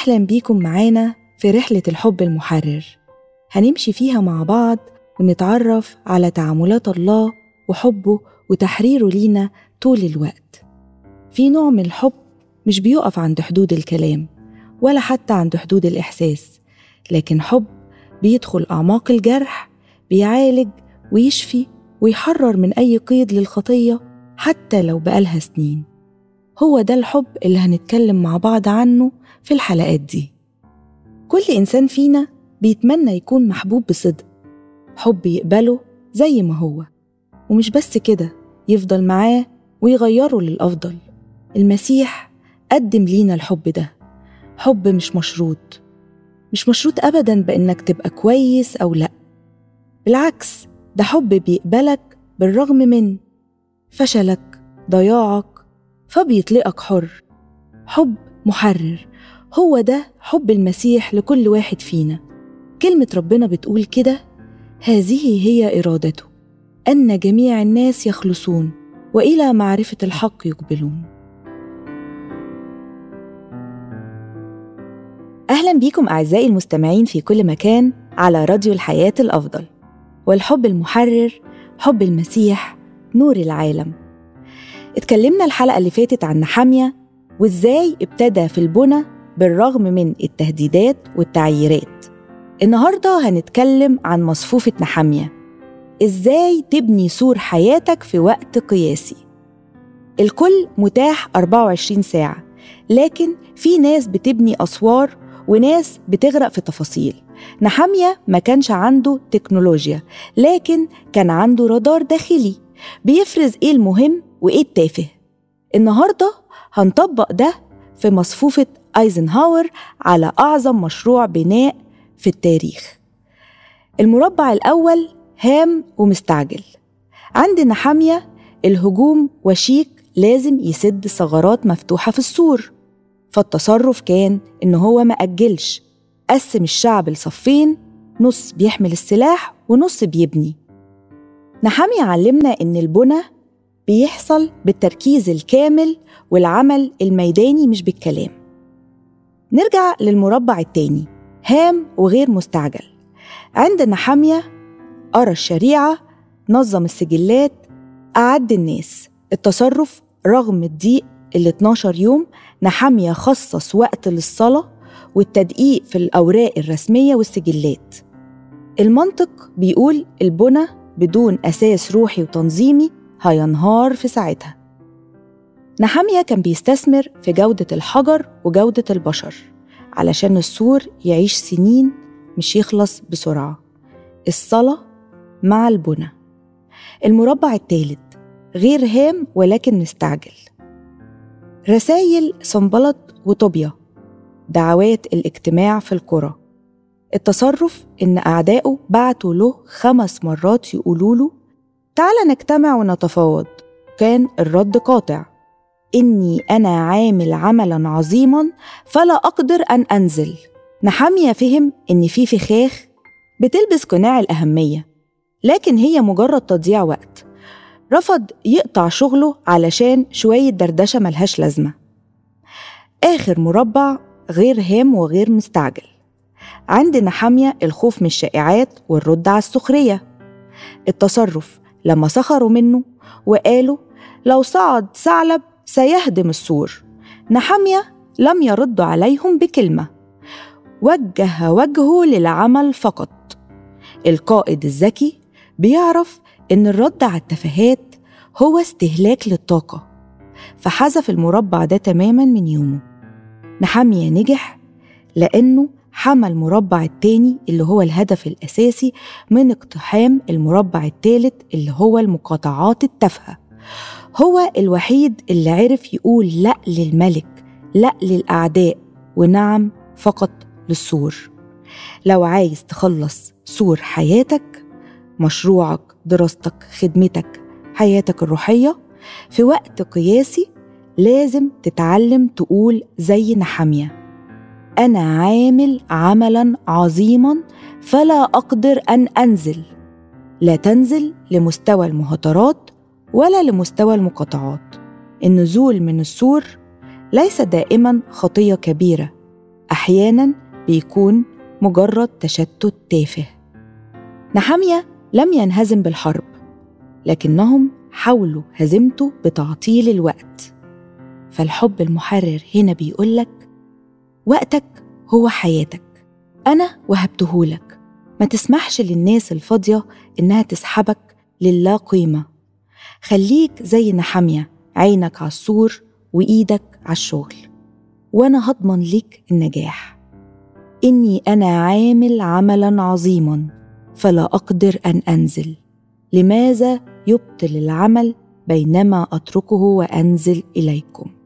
أهلا بيكم معانا في رحلة الحب المحرر هنمشي فيها مع بعض ونتعرف على تعاملات الله وحبه وتحريره لينا طول الوقت في نوع من الحب مش بيقف عند حدود الكلام ولا حتى عند حدود الإحساس لكن حب بيدخل أعماق الجرح بيعالج ويشفي ويحرر من أي قيد للخطية حتى لو بقالها سنين هو ده الحب اللي هنتكلم مع بعض عنه في الحلقات دي كل إنسان فينا بيتمنى يكون محبوب بصدق حب يقبله زي ما هو ومش بس كده يفضل معاه ويغيره للأفضل المسيح قدم لينا الحب ده حب مش مشروط مش مشروط أبدا بإنك تبقى كويس أو لأ بالعكس ده حب بيقبلك بالرغم من فشلك ضياعك فبيطلقك حر حب محرر هو ده حب المسيح لكل واحد فينا كلمة ربنا بتقول كده هذه هي إرادته أن جميع الناس يخلصون وإلى معرفة الحق يقبلون أهلا بيكم أعزائي المستمعين في كل مكان على راديو الحياة الأفضل والحب المحرر حب المسيح نور العالم اتكلمنا الحلقة اللي فاتت عن نحامية وإزاي ابتدى في البنى بالرغم من التهديدات والتعييرات النهاردة هنتكلم عن مصفوفة نحامية إزاي تبني سور حياتك في وقت قياسي الكل متاح 24 ساعة لكن في ناس بتبني أسوار وناس بتغرق في تفاصيل نحامية ما كانش عنده تكنولوجيا لكن كان عنده رادار داخلي بيفرز إيه المهم وإيه التافه النهاردة هنطبق ده في مصفوفة أيزنهاور على أعظم مشروع بناء في التاريخ المربع الأول هام ومستعجل عند نحامية الهجوم وشيك لازم يسد ثغرات مفتوحة في السور فالتصرف كان إن هو ما أجلش قسم الشعب لصفين نص بيحمل السلاح ونص بيبني نحامية علمنا إن البنى بيحصل بالتركيز الكامل والعمل الميداني مش بالكلام نرجع للمربع التاني هام وغير مستعجل عند نحامية قرا الشريعة نظم السجلات أعد الناس التصرف رغم الضيق ال 12 يوم نحامية خصص وقت للصلاة والتدقيق في الأوراق الرسمية والسجلات المنطق بيقول البنى بدون أساس روحي وتنظيمي هينهار في ساعتها نحامية كان بيستثمر في جودة الحجر وجودة البشر علشان السور يعيش سنين مش يخلص بسرعة الصلاة مع البنى المربع الثالث غير هام ولكن مستعجل رسائل سنبلط وطوبيا دعوات الاجتماع في القرى التصرف إن أعدائه بعتوا له خمس مرات يقولوا له تعال نجتمع ونتفاوض كان الرد قاطع إني أنا عامل عملا عظيما فلا أقدر أن أنزل نحامية فهم إن في فخاخ بتلبس قناع الأهمية لكن هي مجرد تضييع وقت رفض يقطع شغله علشان شوية دردشة ملهاش لازمة آخر مربع غير هام وغير مستعجل عند نحامية الخوف من الشائعات والرد على السخرية التصرف لما سخروا منه وقالوا لو صعد ثعلب سيهدم السور نحامية لم يرد عليهم بكلمة وجه وجهه للعمل فقط القائد الذكي بيعرف إن الرد على التفاهات هو استهلاك للطاقة فحذف المربع ده تماما من يومه نحامية نجح لأنه حمى المربع التاني اللي هو الهدف الأساسي من اقتحام المربع التالت اللي هو المقاطعات التافهة هو الوحيد اللي عرف يقول لأ للملك لأ للأعداء ونعم فقط للسور لو عايز تخلص سور حياتك مشروعك دراستك خدمتك حياتك الروحية في وقت قياسي لازم تتعلم تقول زي نحامية أنا عامل عملا عظيما فلا أقدر أن أنزل لا تنزل لمستوى المهاترات ولا لمستوى المقاطعات النزول من السور ليس دائما خطية كبيرة أحيانا بيكون مجرد تشتت تافه نحامية لم ينهزم بالحرب لكنهم حاولوا هزيمته بتعطيل الوقت فالحب المحرر هنا بيقولك وقتك هو حياتك أنا وهبتهولك ما تسمحش للناس الفاضية إنها تسحبك للا قيمة خليك زي نحامية عينك على السور وإيدك على الشغل وأنا هضمن ليك النجاح إني أنا عامل عملا عظيما فلا أقدر أن أنزل لماذا يبطل العمل بينما أتركه وأنزل إليكم